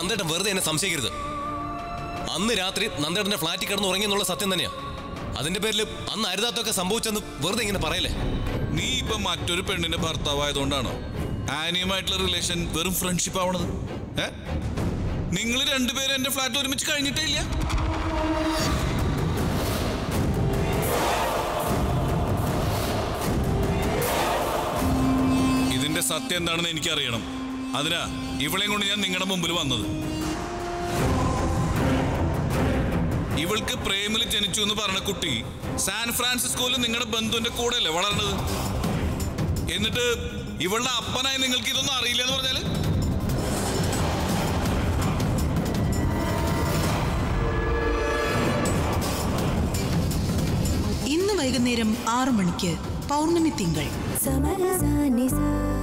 നന്ദേട്ടൻ വെറുതെ എന്നെ സംശയിക്കരുത് അന്ന് രാത്രി നന്ദേട്ടന്റെ ഫ്ലാറ്റിൽ കിടന്ന് ഉറങ്ങിയെന്നുള്ള സത്യം തന്നെയാ അതിന്റെ പേരിൽ അന്ന് അരുതാത്തൊക്കെ സംഭവിച്ചെന്ന് വെറുതെ ഇങ്ങനെ പറയല്ലേ നീ ഇപ്പൊ മറ്റൊരു പെണ്ണിന്റെ ഭർത്താവായതുകൊണ്ടാണോ ആനിയുമായിട്ടുള്ള റിലേഷൻ വെറും ഫ്രണ്ട്ഷിപ്പ് ആവണത് ഏ നിങ്ങൾ രണ്ടുപേരും എന്റെ ഫ്ലാറ്റിൽ ഒരുമിച്ച് കഴിഞ്ഞിട്ടേ ഇല്ല ഇതിന്റെ സത്യം എന്താണെന്ന് എനിക്കറിയണം അതിനാ ഇവളെയും കൊണ്ട് ഞാൻ നിങ്ങളുടെ മുമ്പിൽ വന്നത് ഇവൾക്ക് പ്രേമിൽ ജനിച്ചു എന്ന് പറഞ്ഞ കുട്ടി സാൻ ഫ്രാൻസിസ്കോയിൽ നിങ്ങളുടെ ബന്ധുവിന്റെ കൂടെയല്ലേ വളർന്നത് എന്നിട്ട് ഇവളുടെ അപ്പനായി നിങ്ങൾക്ക് ഇതൊന്നും അറിയില്ല എന്ന് പറഞ്ഞാല് ഇന്ന് വൈകുന്നേരം ആറു മണിക്ക് പൗർണമി തിങ്കൾ സമരസ നിസ